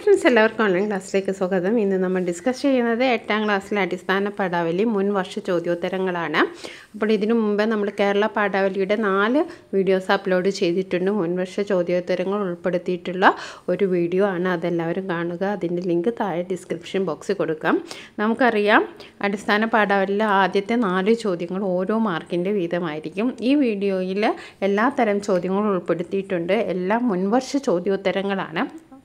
friends എല്ലാവർക്കും online ക്ലാസ്സിലേക്ക് സ്വാഗതം ഇന്ന് നമ്മൾ ഡിസ്കസ് ചെയ്യുന്നത് എട്ടാം ക്ലാസ്സിലെ അടിസ്ഥാന പാഠാവലി മുൻ വർഷ ചോദ്യോത്തരങ്ങളാണ് അപ്പോൾ ഇതിനു മുമ്പ് നമ്മൾ കേരള പാഠാവലിയുടെ നാല് വീഡിയോസ് അപ്ലോഡ് ചെയ്തിട്ടുണ്ട് മുൻവർഷ ചോദ്യോത്തരങ്ങൾ ഉൾപ്പെടുത്തിയിട്ടുള്ള ഒരു വീഡിയോ ആണ് അതെല്ലാവരും കാണുക അതിൻ്റെ ലിങ്ക് താഴെ ഡിസ്ക്രിപ്ഷൻ ബോക്സിൽ കൊടുക്കാം നമുക്കറിയാം അടിസ്ഥാന പാഠാവലിയിലെ ആദ്യത്തെ നാല് ചോദ്യങ്ങൾ ഓരോ മാർക്കിൻ്റെ വീതമായിരിക്കും ഈ വീഡിയോയിൽ എല്ലാ തരം ചോദ്യങ്ങളും ഉൾപ്പെടുത്തിയിട്ടുണ്ട് എല്ലാം മുൻവർഷ ചോദ്യോത്തരങ്ങളാണ്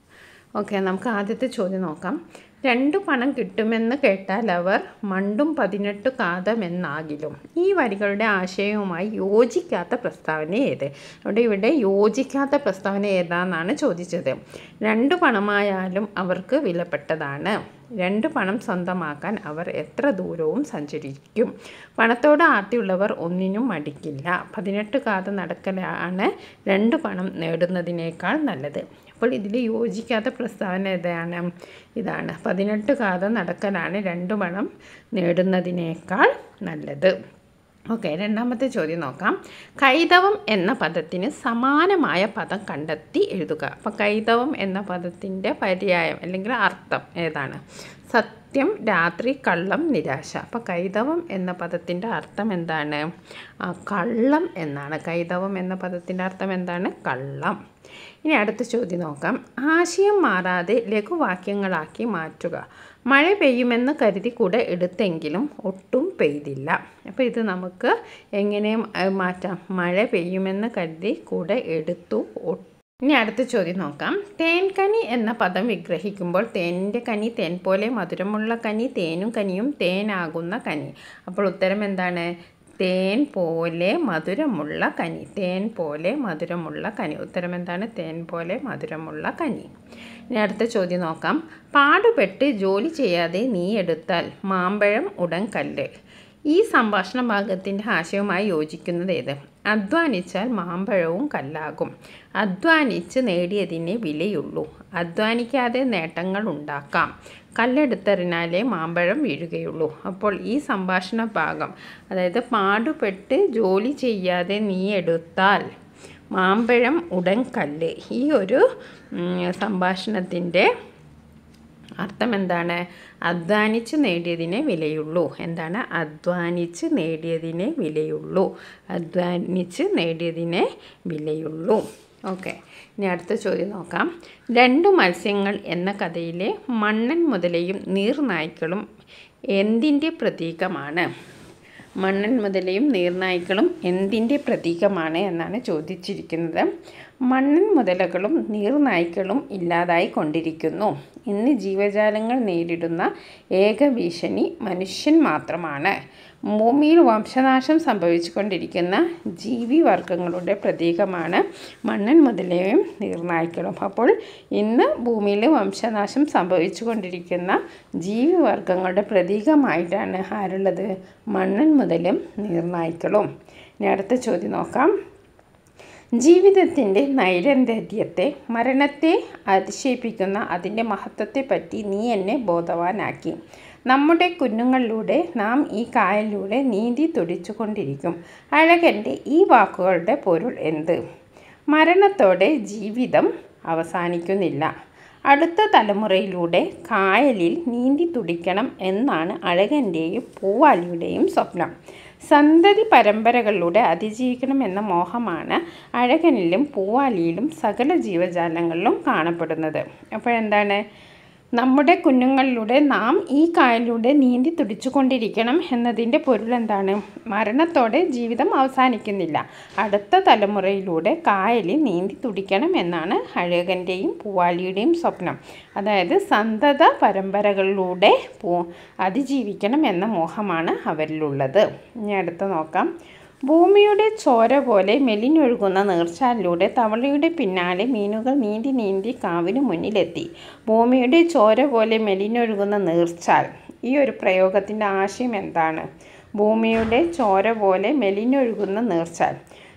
ഓക്കെ നമുക്ക് ആദ്യത്തെ ചോദ്യം നോക്കാം രണ്ടു പണം കിട്ടുമെന്ന് കേട്ടാൽ അവർ മണ്ടും പതിനെട്ടു കാതമെന്നാകിലും ഈ വരികളുടെ ആശയവുമായി യോജിക്കാത്ത പ്രസ്താവന ഏത് അവിടെ ഇവിടെ യോജിക്കാത്ത പ്രസ്താവന ഏതാണെന്നാണ് ചോദിച്ചത് രണ്ടു പണമായാലും അവർക്ക് വിലപ്പെട്ടതാണ് രണ്ട് പണം സ്വന്തമാക്കാൻ അവർ എത്ര ദൂരവും സഞ്ചരിക്കും പണത്തോട് ആർത്തിയുള്ളവർ ഒന്നിനും മടിക്കില്ല പതിനെട്ട് കാത നടക്കലാണ് രണ്ട് പണം നേടുന്നതിനേക്കാൾ നല്ലത് അപ്പോൾ ഇതിൽ യോജിക്കാത്ത പ്രസ്താവന ഏതാണ് ഇതാണ് പതിനെട്ട് കാത നടക്കലാണ് രണ്ട് പണം നേടുന്നതിനേക്കാൾ നല്ലത് ഓക്കെ രണ്ടാമത്തെ ചോദ്യം നോക്കാം കൈതവം എന്ന പദത്തിന് സമാനമായ പദം കണ്ടെത്തി എഴുതുക അപ്പോൾ കൈതവം എന്ന പദത്തിൻ്റെ പര്യായം അല്ലെങ്കിൽ അർത്ഥം ഏതാണ് സത്യം രാത്രി കള്ളം നിരാശ അപ്പോൾ കൈതവം എന്ന പദത്തിൻ്റെ അർത്ഥം എന്താണ് ആ കള്ളം എന്നാണ് കൈതവം എന്ന പദത്തിൻ്റെ അർത്ഥം എന്താണ് കള്ളം ഇനി അടുത്ത ചോദ്യം നോക്കാം ആശയം മാറാതെ ലഘുവാക്യങ്ങളാക്കി മാറ്റുക മഴ പെയ്യുമെന്ന് കരുതി കൂടെ എടുത്തെങ്കിലും ഒട്ടും പെയ്തില്ല അപ്പോൾ ഇത് നമുക്ക് എങ്ങനെ മാറ്റാം മഴ പെയ്യുമെന്ന് കരുതി കൂടെ എടുത്തു ഇനി അടുത്ത ചോദ്യം നോക്കാം തേൻകനി എന്ന പദം വിഗ്രഹിക്കുമ്പോൾ തേനിൻ്റെ കനി തേൻ പോലെ മധുരമുള്ള കനി തേനും കനിയും തേനാകുന്ന കനി അപ്പോൾ ഉത്തരം എന്താണ് തേൻ പോലെ മധുരമുള്ള കനി തേൻ പോലെ മധുരമുള്ള കനി ഉത്തരം എന്താണ് തേൻ പോലെ മധുരമുള്ള കനി ഇനി അടുത്ത ചോദ്യം നോക്കാം പാടുപെട്ട് ജോലി ചെയ്യാതെ നീ എടുത്താൽ മാമ്പഴം ഉടൻ കല്ല് ഈ സംഭാഷണ ഭാഗത്തിൻ്റെ ആശയവുമായി യോജിക്കുന്നത് ഏത് അധ്വാനിച്ചാൽ മാമ്പഴവും കല്ലാകും അധ്വാനിച്ച് നേടിയതിനെ വിലയുള്ളൂ അധ്വാനിക്കാതെ നേട്ടങ്ങൾ ഉണ്ടാക്കാം കല്ലെടുത്തെറിഞ്ഞാലേ മാമ്പഴം വീഴുകയുള്ളൂ അപ്പോൾ ഈ സംഭാഷണ ഭാഗം അതായത് പാടുപെട്ട് ജോലി ചെയ്യാതെ നീ എടുത്താൽ മാമ്പഴം ഉടൻ കല്ല് ഈ ഒരു സംഭാഷണത്തിൻ്റെ അർത്ഥം എന്താണ് അധ്വാനിച്ച് നേടിയതിനെ വിലയുള്ളൂ എന്താണ് അധ്വാനിച്ച് നേടിയതിനെ വിലയുള്ളൂ അധ്വാനിച്ച് നേടിയതിനെ വിലയുള്ളൂ ഓക്കെ ഇനി അടുത്ത ചോദ്യം നോക്കാം രണ്ട് മത്സ്യങ്ങൾ എന്ന കഥയിലെ മണ്ണൻ മുതലയും നീർനായ്ക്കളും എന്തിൻ്റെ പ്രതീകമാണ് മണ്ണൻ മുതലയും നീർനായ്ക്കളും എന്തിൻ്റെ പ്രതീകമാണ് എന്നാണ് ചോദിച്ചിരിക്കുന്നത് മണ്ണൻ മുതലകളും നീർനായ്ക്കളും ഇല്ലാതായി കൊണ്ടിരിക്കുന്നു ഇന്ന് ജീവജാലങ്ങൾ നേരിടുന്ന ഏക ഭീഷണി മനുഷ്യൻ മാത്രമാണ് ഭൂമിയിൽ വംശനാശം സംഭവിച്ചുകൊണ്ടിരിക്കുന്ന ജീവിവർഗങ്ങളുടെ പ്രതീകമാണ് മണ്ണൻ മുതലയും നീർനായ്ക്കളും അപ്പോൾ ഇന്ന് ഭൂമിയിൽ വംശനാശം സംഭവിച്ചുകൊണ്ടിരിക്കുന്ന ജീവിവർഗങ്ങളുടെ പ്രതീകമായിട്ടാണ് ആരുള്ളത് മണ്ണൻ മുതലും നീർനായ്ക്കളും ഇനി അടുത്ത ചോദ്യം നോക്കാം ജീവിതത്തിൻ്റെ നൈരന്തര്യത്തെ മരണത്തെ അതിശയിപ്പിക്കുന്ന അതിൻ്റെ മഹത്വത്തെപ്പറ്റി നീ എന്നെ ബോധവാനാക്കി നമ്മുടെ കുഞ്ഞുങ്ങളിലൂടെ നാം ഈ കായലിലൂടെ നീന്തി തുടിച്ചുകൊണ്ടിരിക്കും അഴകൻ്റെ ഈ വാക്കുകളുടെ പൊരുൾ എന്ത് മരണത്തോടെ ജീവിതം അവസാനിക്കുന്നില്ല അടുത്ത തലമുറയിലൂടെ കായലിൽ നീന്തി തുടിക്കണം എന്നാണ് അഴകൻ്റെയും പൂവാലിയുടെയും സ്വപ്നം സന്തതി പരമ്പരകളിലൂടെ അതിജീവിക്കണം എന്ന മോഹമാണ് അഴകനിലും പൂവാലിയിലും സകല ജീവജാലങ്ങളിലും കാണപ്പെടുന്നത് അപ്പോഴെന്താണ് നമ്മുടെ കുഞ്ഞുങ്ങളിലൂടെ നാം ഈ കായലിലൂടെ നീന്തി തുടിച്ചുകൊണ്ടിരിക്കണം എന്നതിൻ്റെ പൊരുൾ എന്താണ് മരണത്തോടെ ജീവിതം അവസാനിക്കുന്നില്ല അടുത്ത തലമുറയിലൂടെ കായലിൽ നീന്തി തുടിക്കണം എന്നാണ് അഴകൻ്റെയും പൂവാലിയുടെയും സ്വപ്നം അതായത് സന്തത പരമ്പരകളിലൂടെ പോ അതിജീവിക്കണം എന്ന മോഹമാണ് അവരിലുള്ളത് ഇനി അടുത്ത നോക്കാം ഭൂമിയുടെ ചോര പോലെ മെലിഞ്ഞൊഴുകുന്ന നീർച്ചാലിലൂടെ തവളയുടെ പിന്നാലെ മീനുകൾ നീന്തി നീന്തി കാവിന് മുന്നിലെത്തി ഭൂമിയുടെ ചോര പോലെ മെലിഞ്ഞൊഴുകുന്ന നീർച്ചാൽ ഈ ഒരു പ്രയോഗത്തിൻ്റെ ആശയം എന്താണ് ഭൂമിയുടെ ചോര പോലെ മെലിഞ്ഞൊഴുകുന്ന നീർച്ചാൽ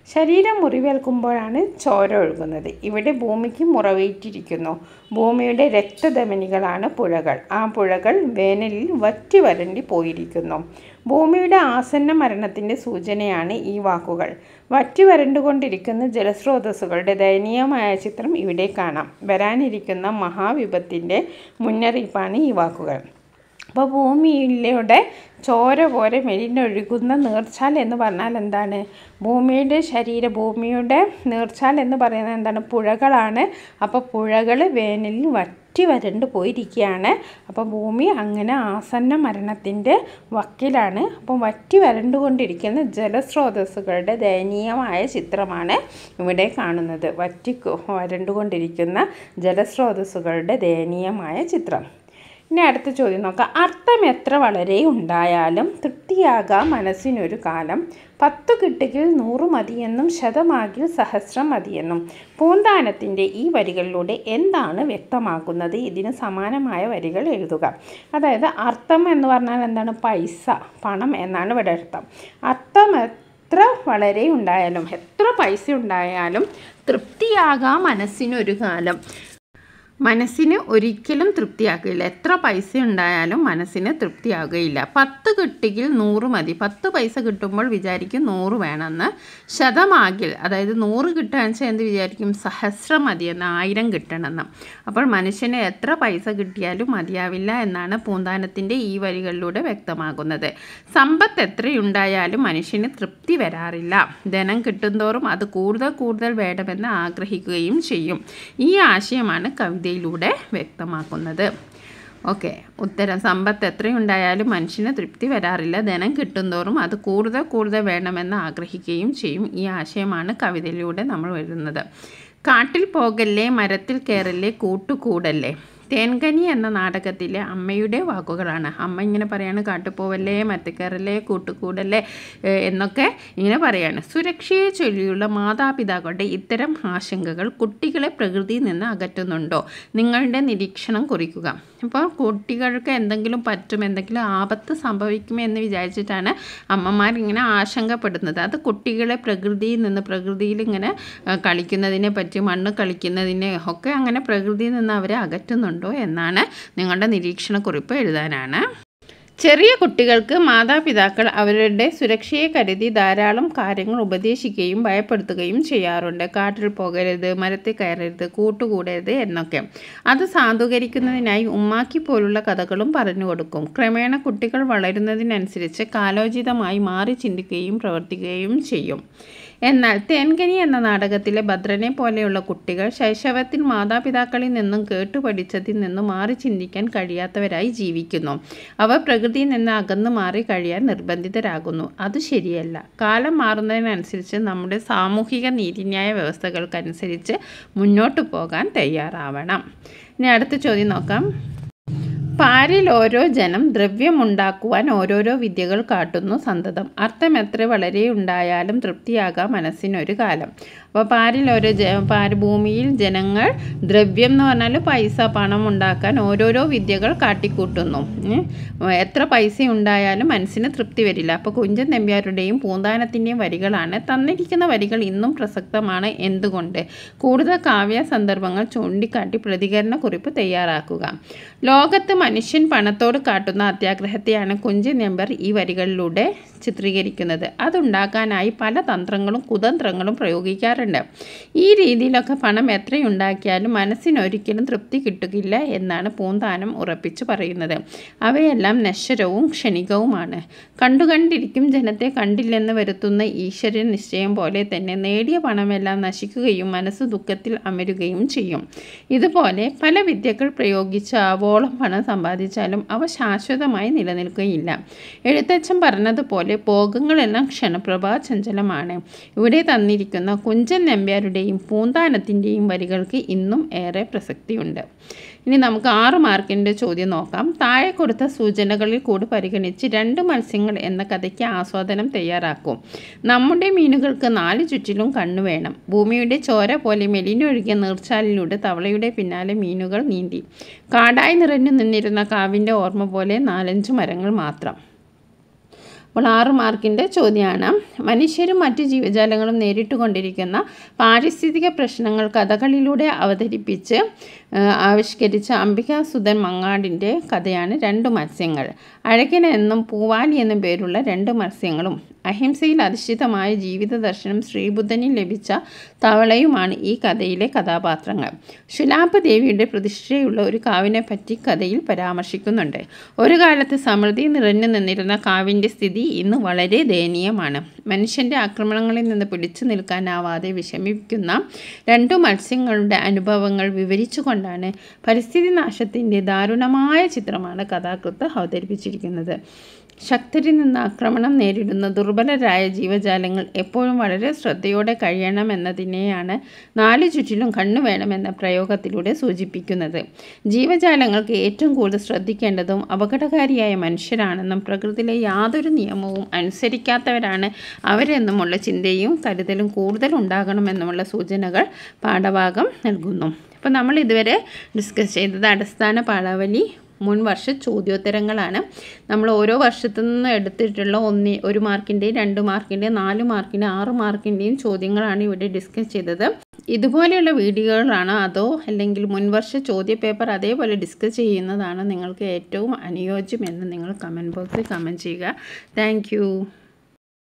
ശരീരം മുറിവേൽക്കുമ്പോഴാണ് ചോര ഒഴുകുന്നത് ഇവിടെ ഭൂമിക്ക് മുറവേറ്റിരിക്കുന്നു ഭൂമിയുടെ രക്തധമനികളാണ് പുഴകൾ ആ പുഴകൾ വേനലിൽ വറ്റി വരണ്ടി പോയിരിക്കുന്നു ഭൂമിയുടെ ആസന്ന മരണത്തിൻ്റെ സൂചനയാണ് ഈ വാക്കുകൾ വറ്റി വരണ്ടുകൊണ്ടിരിക്കുന്ന ജലസ്രോതസ്സുകളുടെ ദയനീയമായ ചിത്രം ഇവിടെ കാണാം വരാനിരിക്കുന്ന മഹാവിപത്തിൻ്റെ മുന്നറിയിപ്പാണ് ഈ വാക്കുകൾ അപ്പോൾ ഭൂമിയിലൂടെ ചോര പോലെ മെലിഞ്ഞൊഴുകുന്ന നീർച്ചാൽ എന്ന് പറഞ്ഞാൽ എന്താണ് ഭൂമിയുടെ ശരീര ഭൂമിയുടെ നീർച്ചാൽ എന്ന് പറയുന്നത് എന്താണ് പുഴകളാണ് അപ്പോൾ പുഴകൾ വേനലിൽ വറ്റി വരണ്ട് പോയിരിക്കുകയാണ് അപ്പോൾ ഭൂമി അങ്ങനെ ആസന്ന മരണത്തിൻ്റെ വക്കിലാണ് അപ്പം വറ്റി വരണ്ടുകൊണ്ടിരിക്കുന്ന ജലസ്രോതസ്സുകളുടെ ദയനീയമായ ചിത്രമാണ് ഇവിടെ കാണുന്നത് വറ്റി വരണ്ടുകൊണ്ടിരിക്കുന്ന ജലസ്രോതസ്സുകളുടെ ദയനീയമായ ചിത്രം ഇനി അടുത്ത ചോദ്യം നോക്കാം അർത്ഥം എത്ര വളരെ ഉണ്ടായാലും തൃപ്തിയാകാം മനസ്സിനൊരു കാലം പത്തു കിട്ടുകിൽ നൂറ് മതിയെന്നും ശതമാകിൽ സഹസ്രം മതിയെന്നും പൂന്താനത്തിൻ്റെ ഈ വരികളിലൂടെ എന്താണ് വ്യക്തമാക്കുന്നത് ഇതിന് സമാനമായ വരികൾ എഴുതുക അതായത് അർത്ഥം എന്ന് പറഞ്ഞാൽ എന്താണ് പൈസ പണം എന്നാണ് ഇവിടെ അർത്ഥം അർത്ഥം എത്ര വളരെ ഉണ്ടായാലും എത്ര പൈസ ഉണ്ടായാലും തൃപ്തിയാകാം മനസ്സിനൊരു കാലം മനസ്സിന് ഒരിക്കലും തൃപ്തിയാകില്ല എത്ര പൈസ ഉണ്ടായാലും മനസ്സിന് തൃപ്തിയാകുകയില്ല പത്ത് കിട്ടിയിൽ നൂറ് മതി പത്ത് പൈസ കിട്ടുമ്പോൾ വിചാരിക്കും നൂറ് വേണമെന്ന് ശതമാകിൽ അതായത് നൂറ് കിട്ടുകയെന്ന് വെച്ചാൽ എന്ത് വിചാരിക്കും സഹസ്രം മതിയെന്ന് ആയിരം കിട്ടണമെന്ന് അപ്പോൾ മനുഷ്യന് എത്ര പൈസ കിട്ടിയാലും മതിയാവില്ല എന്നാണ് പൂന്താനത്തിൻ്റെ ഈ വരികളിലൂടെ വ്യക്തമാകുന്നത് സമ്പത്ത് എത്രയുണ്ടായാലും മനുഷ്യന് തൃപ്തി വരാറില്ല ധനം കിട്ടുന്തോറും അത് കൂടുതൽ കൂടുതൽ വേണമെന്ന് ആഗ്രഹിക്കുകയും ചെയ്യും ഈ ആശയമാണ് കവിത കവിതയിലൂടെ വ്യക്തമാക്കുന്നത് ഓക്കെ ഉത്തരം സമ്പത്ത് എത്രയുണ്ടായാലും മനുഷ്യന് തൃപ്തി വരാറില്ല ധനം കിട്ടുന്തോറും അത് കൂടുതൽ കൂടുതൽ വേണമെന്ന് ആഗ്രഹിക്കുകയും ചെയ്യും ഈ ആശയമാണ് കവിതയിലൂടെ നമ്മൾ എഴുതുന്നത് കാട്ടിൽ പോകല്ലേ മരത്തിൽ കയറല്ലേ കൂട്ടുകൂടല്ലേ തേൻകനി എന്ന നാടകത്തിലെ അമ്മയുടെ വാക്കുകളാണ് അമ്മ ഇങ്ങനെ പറയാണ് കാട്ടുപോവല്ലേ മറ്റക്കറല്ലേ കൂട്ടുകൂടല്ലേ എന്നൊക്കെ ഇങ്ങനെ പറയാണ് സുരക്ഷയെ ചൊല്ലിയുള്ള മാതാപിതാക്കളുടെ ഇത്തരം ആശങ്കകൾ കുട്ടികളെ പ്രകൃതിയിൽ നിന്ന് അകറ്റുന്നുണ്ടോ നിങ്ങളുടെ നിരീക്ഷണം കുറിക്കുക അപ്പോൾ കുട്ടികൾക്ക് എന്തെങ്കിലും പറ്റും എന്തെങ്കിലും ആപത്ത് സംഭവിക്കുമെന്ന് വിചാരിച്ചിട്ടാണ് അമ്മമാർ ഇങ്ങനെ ആശങ്കപ്പെടുന്നത് അത് കുട്ടികളെ പ്രകൃതിയിൽ നിന്ന് പ്രകൃതിയിൽ ഇങ്ങനെ കളിക്കുന്നതിനെ പറ്റി മണ്ണ് കളിക്കുന്നതിനെ ഒക്കെ അങ്ങനെ പ്രകൃതിയിൽ നിന്ന് അവരെ അകറ്റുന്നുണ്ടോ എന്നാണ് നിങ്ങളുടെ നിരീക്ഷണക്കുറിപ്പ് എഴുതാനാണ് ചെറിയ കുട്ടികൾക്ക് മാതാപിതാക്കൾ അവരുടെ സുരക്ഷയെ കരുതി ധാരാളം കാര്യങ്ങൾ ഉപദേശിക്കുകയും ഭയപ്പെടുത്തുകയും ചെയ്യാറുണ്ട് കാട്ടിൽ പോകരുത് മരത്തിൽ കയറരുത് കൂട്ടുകൂടരുത് എന്നൊക്കെ അത് സാധൂകരിക്കുന്നതിനായി ഉമ്മാക്കി പോലുള്ള കഥകളും പറഞ്ഞു കൊടുക്കും ക്രമേണ കുട്ടികൾ വളരുന്നതിനനുസരിച്ച് കാലോചിതമായി മാറി ചിന്തിക്കുകയും പ്രവർത്തിക്കുകയും ചെയ്യും എന്നാൽ തേൻകനി എന്ന നാടകത്തിലെ ഭദ്രനെ പോലെയുള്ള കുട്ടികൾ ശൈശവത്തിൽ മാതാപിതാക്കളിൽ നിന്നും കേട്ടുപഠിച്ചതിൽ നിന്നും മാറി ചിന്തിക്കാൻ കഴിയാത്തവരായി ജീവിക്കുന്നു അവർ പ്രകൃതിയിൽ നിന്ന് അകന്നു മാറി കഴിയാൻ നിർബന്ധിതരാകുന്നു അത് ശരിയല്ല കാലം മാറുന്നതിനനുസരിച്ച് നമ്മുടെ സാമൂഹിക നീതിന്യായ വ്യവസ്ഥകൾക്കനുസരിച്ച് മുന്നോട്ട് പോകാൻ തയ്യാറാവണം ഇനി അടുത്ത ചോദ്യം നോക്കാം പാരിൽ ഓരോ ജനം ദ്രവ്യമുണ്ടാക്കുവാൻ ഓരോരോ വിദ്യകൾ കാട്ടുന്നു സന്തതം അർത്ഥം എത്ര വളരെ ഉണ്ടായാലും തൃപ്തിയാകാം മനസ്സിനൊരു കാലം അപ്പോൾ പാരിൽ ഓരോ ജ പാര് ഭൂമിയിൽ ജനങ്ങൾ ദ്രവ്യം എന്ന് പറഞ്ഞാൽ പൈസ പണം ഉണ്ടാക്കാൻ ഓരോരോ വിദ്യകൾ കാട്ടിക്കൂട്ടുന്നു എത്ര പൈസ ഉണ്ടായാലും മനസ്സിന് തൃപ്തി വരില്ല അപ്പോൾ കുഞ്ചൻ നമ്പ്യാരുടെയും പൂന്താനത്തിൻ്റെയും വരികളാണ് തന്നിരിക്കുന്ന വരികൾ ഇന്നും പ്രസക്തമാണ് എന്തുകൊണ്ട് കൂടുതൽ കാവ്യ സന്ദർഭങ്ങൾ ചൂണ്ടിക്കാട്ടി പ്രതികരണ കുറിപ്പ് തയ്യാറാക്കുക ലോകത്ത് മനുഷ്യൻ പണത്തോട് കാട്ടുന്ന അത്യാഗ്രഹത്തെയാണ് കുഞ്ചൻ നമ്പ്യാർ ഈ വരികളിലൂടെ ചിത്രീകരിക്കുന്നത് അതുണ്ടാക്കാനായി പല തന്ത്രങ്ങളും കുതന്ത്രങ്ങളും പ്രയോഗിക്കാറുണ്ട് ഈ രീതിയിലൊക്കെ പണം എത്രയുണ്ടാക്കിയാലും മനസ്സിനൊരിക്കലും തൃപ്തി കിട്ടുകയില്ല എന്നാണ് പൂന്താനം ഉറപ്പിച്ചു പറയുന്നത് അവയെല്ലാം നശ്വരവും ക്ഷണികവുമാണ് കണ്ടുകണ്ടിരിക്കും ജനത്തെ കണ്ടില്ലെന്ന് വരുത്തുന്ന ഈശ്വരൻ നിശ്ചയം പോലെ തന്നെ നേടിയ പണമെല്ലാം നശിക്കുകയും മനസ്സ് ദുഃഖത്തിൽ അമരുകയും ചെയ്യും ഇതുപോലെ പല വിദ്യകൾ പ്രയോഗിച്ച് ആവോളം പണം സമ്പാദിച്ചാലും അവ ശാശ്വതമായി നിലനിൽക്കുകയില്ല എഴുത്തച്ഛൻ പറഞ്ഞതുപോലെ ഭോഗങ്ങളെല്ലാം ക്ഷണപ്രഭാ ചഞ്ചലമാണ് ഇവിടെ തന്നിരിക്കുന്ന കുഞ്ചൻ നമ്പ്യാരുടെയും പൂന്താനത്തിൻ്റെയും വരികൾക്ക് ഇന്നും ഏറെ പ്രസക്തിയുണ്ട് ഇനി നമുക്ക് ആറ് മാർക്കിൻ്റെ ചോദ്യം നോക്കാം താഴെ കൊടുത്ത സൂചനകളിൽ കൂടി പരിഗണിച്ച് രണ്ട് മത്സ്യങ്ങൾ എന്ന കഥയ്ക്ക് ആസ്വാദനം തയ്യാറാക്കും നമ്മുടെ മീനുകൾക്ക് നാല് ചുറ്റിലും കണ്ണു വേണം ഭൂമിയുടെ ചോര പോലെ മെലിനൊഴുകിയ നീർച്ചാലിലൂടെ തവളയുടെ പിന്നാലെ മീനുകൾ നീന്തി കാടായി നിറഞ്ഞു നിന്നിരുന്ന കാവിൻ്റെ ഓർമ്മ പോലെ നാലഞ്ച് മരങ്ങൾ മാത്രം അപ്പോൾ ആറ് മാർക്കിൻ്റെ ചോദ്യമാണ് മനുഷ്യരും മറ്റ് ജീവജാലങ്ങളും നേരിട്ടുകൊണ്ടിരിക്കുന്ന പാരിസ്ഥിതിക പ്രശ്നങ്ങൾ കഥകളിലൂടെ അവതരിപ്പിച്ച് ആ, ആവിഷ്കരിച്ച അംബികാസുധൻ മങ്ങാടിൻ്റെ കഥയാണ് രണ്ട് മത്സ്യങ്ങൾ അഴകൻ എന്നും പൂവാലി എന്നും പേരുള്ള രണ്ട് മത്സ്യങ്ങളും അഹിംസയിൽ അധിഷ്ഠിതമായ ജീവിത ദർശനം ശ്രീബുദ്ധനിൽ ലഭിച്ച തവളയുമാണ് ഈ കഥയിലെ കഥാപാത്രങ്ങൾ ശുലാഭ ദേവിയുടെ പ്രതിഷ്ഠയുള്ള ഒരു കാവിനെ പറ്റി കഥയിൽ പരാമർശിക്കുന്നുണ്ട് ഒരു കാലത്ത് സമൃദ്ധി നിറഞ്ഞു നിന്നിരുന്ന കാവിൻ്റെ സ്ഥിതി ഇന്ന് വളരെ ദയനീയമാണ് മനുഷ്യൻ്റെ ആക്രമണങ്ങളിൽ നിന്ന് പിടിച്ചു നിൽക്കാനാവാതെ വിഷമിക്കുന്ന രണ്ടു മത്സ്യങ്ങളുടെ അനുഭവങ്ങൾ വിവരിച്ചുകൊണ്ടാണ് പരിസ്ഥിതി നാശത്തിൻ്റെ ദാരുണമായ ചിത്രമാണ് കഥാകൃത്ത് അവതരിപ്പിച്ചിരിക്കുന്നത് ശക്തരിൽ നിന്ന് ആക്രമണം നേരിടുന്ന ദുർബലരായ ജീവജാലങ്ങൾ എപ്പോഴും വളരെ ശ്രദ്ധയോടെ കഴിയണമെന്നതിനെയാണ് നാല് ചുറ്റിലും കണ്ണു വേണമെന്ന പ്രയോഗത്തിലൂടെ സൂചിപ്പിക്കുന്നത് ജീവജാലങ്ങൾക്ക് ഏറ്റവും കൂടുതൽ ശ്രദ്ധിക്കേണ്ടതും അപകടകാരിയായ മനുഷ്യരാണെന്നും പ്രകൃതിയിലെ യാതൊരു നിയമവും അനുസരിക്കാത്തവരാണ് അവരെന്നുമുള്ള ചിന്തയും കരുതലും കൂടുതൽ ഉണ്ടാകണമെന്നുമുള്ള സൂചനകൾ പാഠഭാഗം നൽകുന്നു അപ്പോൾ നമ്മൾ ഇതുവരെ ഡിസ്കസ് ചെയ്തത് അടിസ്ഥാന പാഠാവലി മുൻ വർഷ ചോദ്യോത്തരങ്ങളാണ് നമ്മൾ ഓരോ വർഷത്തു നിന്ന് എടുത്തിട്ടുള്ള ഒന്ന് ഒരു മാർക്കിൻ്റെയും രണ്ട് മാർക്കിൻ്റെയും നാല് മാർക്കിൻ്റെയും ആറ് മാർക്കിൻ്റെയും ചോദ്യങ്ങളാണ് ഇവിടെ ഡിസ്കസ് ചെയ്തത് ഇതുപോലെയുള്ള വീഡിയോകളാണോ അതോ അല്ലെങ്കിൽ മുൻവർഷ ചോദ്യ പേപ്പർ അതേപോലെ ഡിസ്കസ് ചെയ്യുന്നതാണോ നിങ്ങൾക്ക് ഏറ്റവും അനുയോജ്യമെന്ന് നിങ്ങൾ കമൻറ്റ് ബോക്സിൽ കമൻറ്റ് ചെയ്യുക താങ്ക്